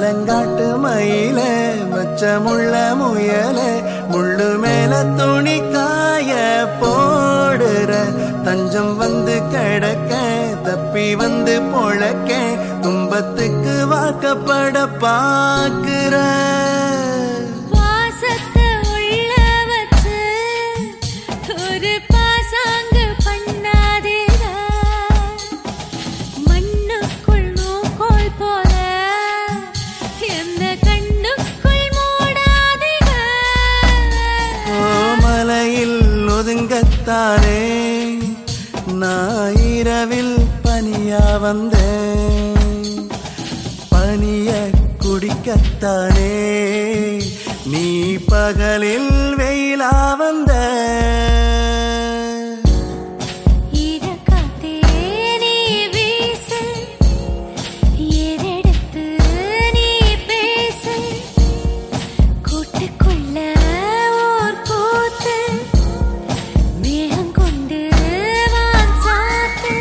மலங்காட்டு மயில மச்சமுள்ள முயல முள்ளு மேல துணி காய போடுற தஞ்சம் வந்து கிடக்க தப்பி வந்து பொழக்க துன்பத்துக்கு வாக்கப்பட பாக்குற வாசத்தை உள்ள வச்சு ஒரு பாசாங்கு பண்ணாதேடா மண்ணுக்குள் நூக்கோல் போல எந்த கண்ணுக்குள் மூடாதேடா ஓ மலையில் ஒதுங்கத்தானே நான் இரவில் பனியா வந்தேன் பனிய குடிக்கத்தானே நீ பகலில் வெயிலா வந்த ஈரக்காத்தே நீ வீசு ஏறெடுத்து நீ பேசு கூட்டுக்குள்ள ஓர் கூத்து மேகம் கொண்டு வான் சாத்து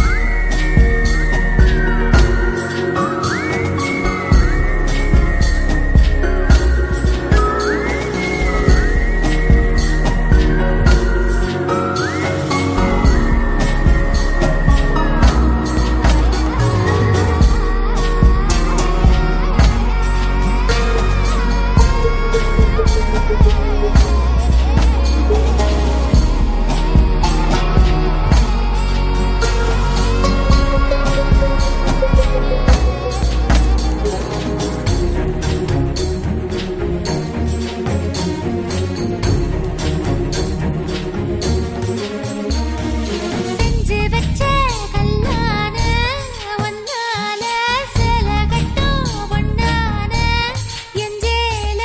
செஞ்சு வச்ச கல்லான ஒன்னால சில கட்டும் பொன்னான எஞ்சேல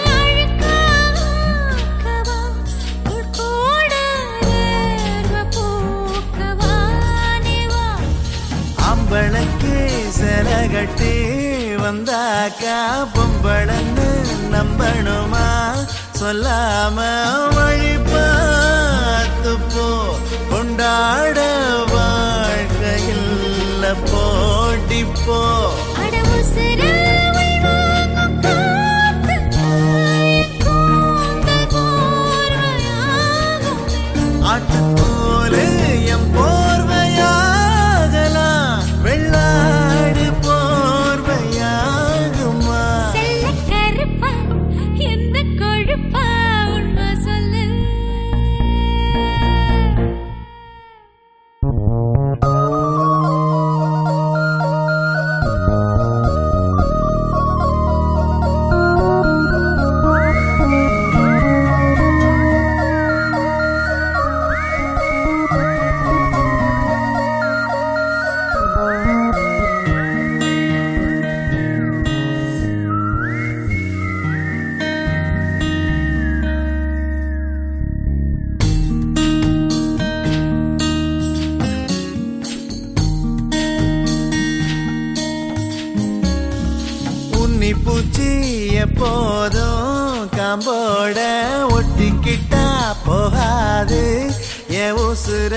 அழுக்காக்கவா உள்கூட வேர்வ பூக்கவா நிவா ஆம்பளைக்கு சில கட்டி வந்தாக்கா பொம்பளன்னு நம்பணுமா சொல்லாம வழி பார்த்து போ கொண்டாட வாழ்க்கையில் போட்டி போ அட உசுர உள்வாங்கும் காத்து கூந்தல் போர்வையாகும் ஆட்டுக்கோலு எம் போர்வையாகலாம் வெள்ளாடு போர்வையாகுமா செல்ல கருப்பா எந்த கொழுப்பா உண்மை சொல்லு உன்னி பூச்சி எப்போதும் காம்போட ஒட்டிக்கிட்டா போகாது என் உசுர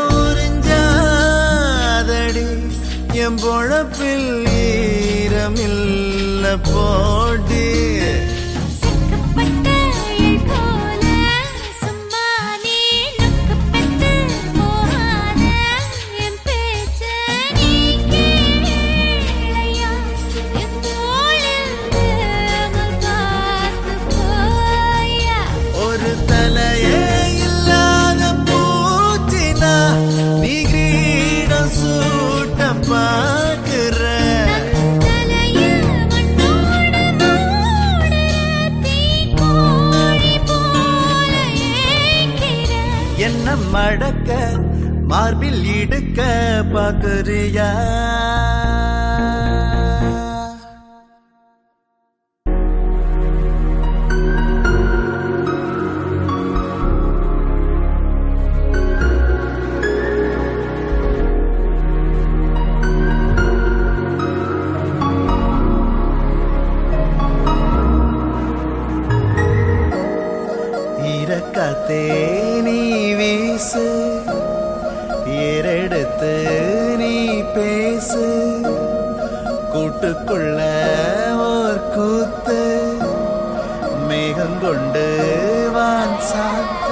உறிஞ்சாதடி என் பொழப்பில் ஈரமில்ல போடி சிக்கப்பட்ட இழ் போல சும்மா நீ நுக்கப்பட்டு போகாத என் பேச்ச நீ கேளையா என் தோளில் தேமல் பார்த்து போயா ஒரு தலையே இல்லாத பூச்சினா நீ கிரீடம் சூட்ட பாக்குற தலையில் மண்ணோடு மூடுற தீக்கோழி போல ஏக்கிற என்ன மடக்க மார்பில் இடுக்க பாக்குறியா இறக்கத்தே நீ வீசு ஏறெடுத்து நீ பேசு கூட்டுக்குள்ள ஓர் கூத்து மேகம் கொண்டு வான் சாத்து